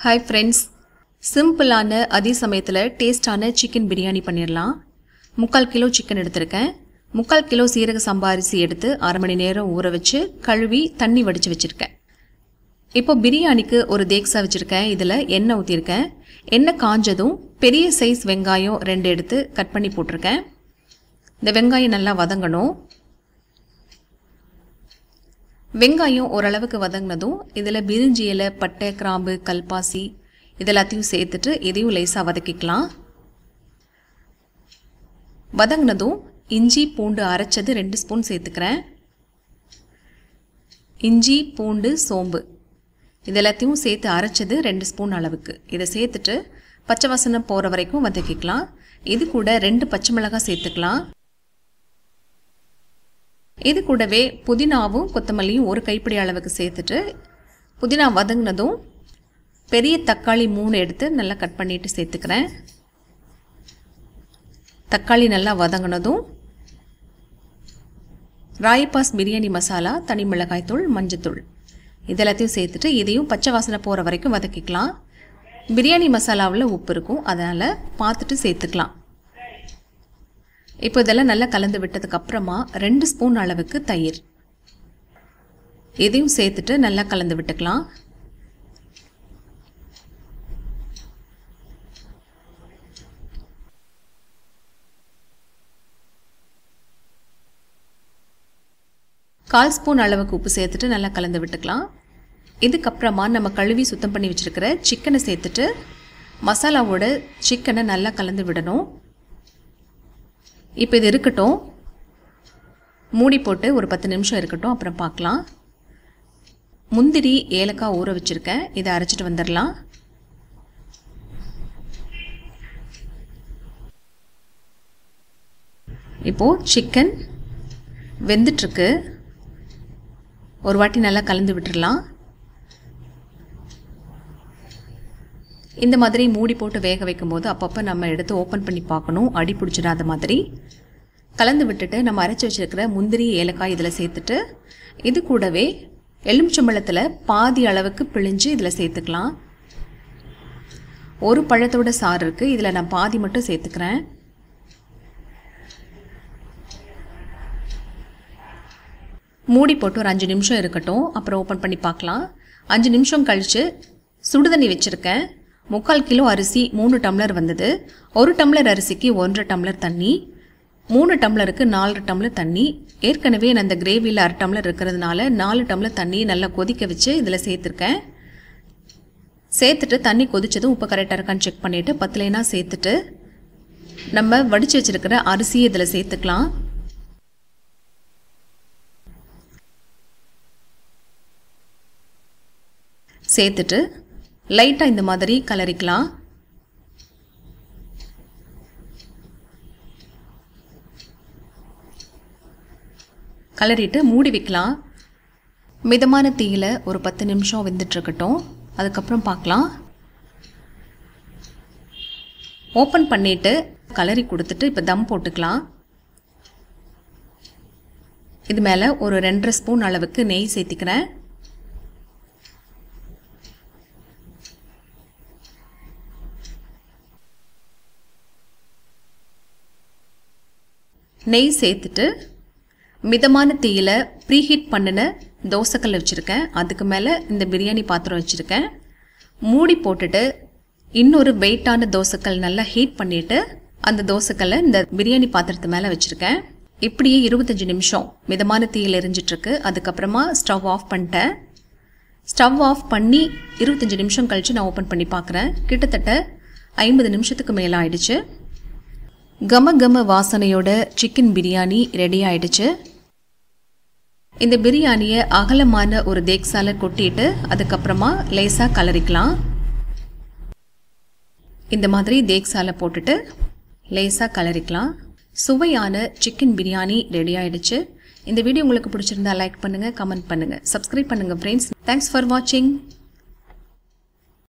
hi friends சிம்பிளான அதே சமயத்தில் டேஸ்டான சிக்கன் பிரியாணி பண்ணிடலாம் முக்கால் கிலோ சிக்கன் எடுத்திருக்கேன் முக்கால் கிலோ சீரக சம்பா அரிசி எடுத்து அரை மணி நேரம் ஊற வச்சு கழுவி தண்ணி வடித்து வச்சுருக்கேன் இப்போ பிரியாணிக்கு ஒரு தேக்ஸா வச்சுருக்கேன் இதில் எண்ணெய் ஊற்றிருக்கேன் எண்ணெய் காஞ்சதும் பெரிய சைஸ் வெங்காயம் ரெண்டு எடுத்து கட் பண்ணி போட்டிருக்கேன் இந்த வெங்காயம் நல்லா வதங்கணும் வெங்காயம் ஓரளவுக்கு வதங்கினதும் இதில் பிரிஞ்சி இலை பட்டை கிராம்பு கல்பாசி இதெல்லாத்தையும் சேர்த்துட்டு இதையும் லேசாக வதக்கிக்கலாம் வதங்கினதும் இஞ்சி பூண்டு அரைச்சது ரெண்டு ஸ்பூன் சேர்த்துக்கிறேன் இஞ்சி பூண்டு சோம்பு இது எல்லாத்தையும் சேர்த்து அரைச்சது ரெண்டு ஸ்பூன் அளவுக்கு இதை சேர்த்துட்டு பச்சை வாசனை போகிற வரைக்கும் வதக்கிக்கலாம் இது கூட ரெண்டு பச்சை மிளகாய் சேர்த்துக்கலாம் இது கூடவே புதினாவும் கொத்தமல்லியும் ஒரு கைப்பிடி அளவுக்கு சேர்த்துட்டு புதினா வதங்கினதும் பெரிய தக்காளி மூணு எடுத்து நல்லா கட் பண்ணிட்டு சேர்த்துக்கிறேன் தக்காளி நல்லா வதங்கினதும் ராயப்பாஸ் பிரியாணி மசாலா தனி மிளகாய்த்தூள் மஞ்சத்தூள் இதெல்லாத்தையும் சேர்த்துட்டு இதையும் பச்சை வாசனை போகிற வரைக்கும் வதக்கிக்கலாம் பிரியாணி மசாலாவில் உப்பு இருக்கும் அதனால் பார்த்துட்டு சேர்த்துக்கலாம் இப்போ இதெல்லாம் நல்லா கலந்து விட்டதுக்கு அப்புறமா ரெண்டு ஸ்பூன் அளவுக்கு தயிர் இதையும் சேர்த்துட்டு நல்லா கலந்து விட்டுக்கலாம் கால் ஸ்பூன் அளவுக்கு உப்பு சேர்த்துட்டு நல்லா கலந்து விட்டுக்கலாம் இதுக்கப்புறமா நம்ம கழுவி சுத்தம் பண்ணி வச்சுருக்கிற சிக்கனை சேர்த்துட்டு மசாலாவோட சிக்கனை நல்லா கலந்து விடணும் இப்போ இது இருக்கட்டும் மூடி போட்டு ஒரு பத்து நிமிஷம் இருக்கட்டும் அப்புறம் பார்க்கலாம் முந்திரி ஏலக்காய் ஊற வச்சுருக்கேன் இதை அரைச்சிட்டு வந்துடலாம் இப்போது சிக்கன் வெந்துட்டுருக்கு ஒரு வாட்டி நல்லா கலந்து விட்டுடலாம் இந்த மாதிரி மூடி போட்டு வேக வைக்கும்போது அப்பப்போ நம்ம எடுத்து ஓப்பன் பண்ணி பார்க்கணும் அடி பிடிச்சிடாத மாதிரி கலந்து விட்டுட்டு நம்ம அரைச்சி வச்சுருக்கிற முந்திரி ஏலக்காய் இதில் சேர்த்துட்டு இது கூடவே எலுமிச்சம்பழத்தில் பாதி அளவுக்கு பிழிஞ்சு இதில் சேர்த்துக்கலாம் ஒரு பழத்தோட சாறு இருக்குது இதில் நான் பாதி மட்டும் சேர்த்துக்கிறேன் மூடி போட்டு ஒரு அஞ்சு நிமிஷம் இருக்கட்டும் அப்புறம் ஓப்பன் பண்ணி பார்க்கலாம் அஞ்சு நிமிஷம் கழித்து சுடுதண்ணி வச்சுருக்கேன் முக்கால் கிலோ அரிசி மூணு டம்ளர் வந்தது ஒரு டம்ளர் அரிசிக்கு ஒன்றரை டம்ளர் தண்ணி மூணு டம்ளருக்கு நாலு டம்ளர் தண்ணி ஏற்கனவே நான் இந்த கிரேவியில் அரை டம்ளர் இருக்கிறதுனால நாலு டம்ளர் தண்ணி நல்லா கொதிக்க வச்சு இதில் சேர்த்துருக்கேன் சேர்த்துட்டு தண்ணி கொதிச்சதும் உப்பு கரெக்டாக இருக்கான்னு செக் பண்ணிவிட்டு பத்துலேனா சேர்த்துட்டு நம்ம வடித்து வச்சுருக்கிற அரிசியை இதில் சேர்த்துக்கலாம் சேர்த்துட்டு லைட்டாக இந்த மாதிரி கலரிக்கலாம் கலரிட்டு மூடி வைக்கலாம் மிதமான தீயில் ஒரு பத்து நிமிஷம் வெந்துட்டுருக்கட்டும் அதுக்கப்புறம் பார்க்கலாம் ஓப்பன் பண்ணிவிட்டு கலரி கொடுத்துட்டு இப்போ தம் போட்டுக்கலாம் இது மேலே ஒரு ரெண்டரை ஸ்பூன் அளவுக்கு நெய் சேர்த்திக்கிறேன் நெய் சேர்த்துட்டு மிதமான தீயில் ப்ரீஹீட் பண்ணின தோசைக்கல் வச்சுருக்கேன் அதுக்கு மேலே இந்த பிரியாணி பாத்திரம் வச்சுருக்கேன் மூடி போட்டுட்டு இன்னொரு வெயிட்டான தோசைக்கல் நல்லா ஹீட் பண்ணிவிட்டு அந்த தோசைக்கல்லை இந்த பிரியாணி பாத்திரத்து மேலே வச்சுருக்கேன் இப்படியே இருபத்தஞ்சி நிமிஷம் மிதமான தீயில் எரிஞ்சிட்ருக்கு அதுக்கப்புறமா ஸ்டவ் ஆஃப் பண்ணிட்டேன் ஸ்டவ் ஆஃப் பண்ணி இருபத்தஞ்சி நிமிஷம் கழித்து நான் ஓப்பன் பண்ணி பார்க்குறேன் கிட்டத்தட்ட ஐம்பது நிமிஷத்துக்கு மேலே ஆயிடுச்சு கம கம வாசனையோட சிக்கன் பிரியாணி ரெடி ஆயிடுச்சு இந்த பிரியாணியை அகலமான ஒரு தேக்ஸால கொட்டிட்டு அதுக்கப்புறமா லேசாக கலரிக்கலாம் இந்த மாதிரி தேக்ஸால போட்டுட்டு லேசாக கலரிக்கலாம் சுவையான சிக்கன் பிரியாணி ரெடி ஆயிடுச்சு இந்த வீடியோ உங்களுக்கு பிடிச்சிருந்தா லைக் பண்ணுங்கள் கமெண்ட் பண்ணுங்கள் சப்ஸ்கிரைப் பண்ணுங்கள் ஃப்ரெண்ட்ஸ் தேங்க்ஸ் ஃபார் வாட்சிங்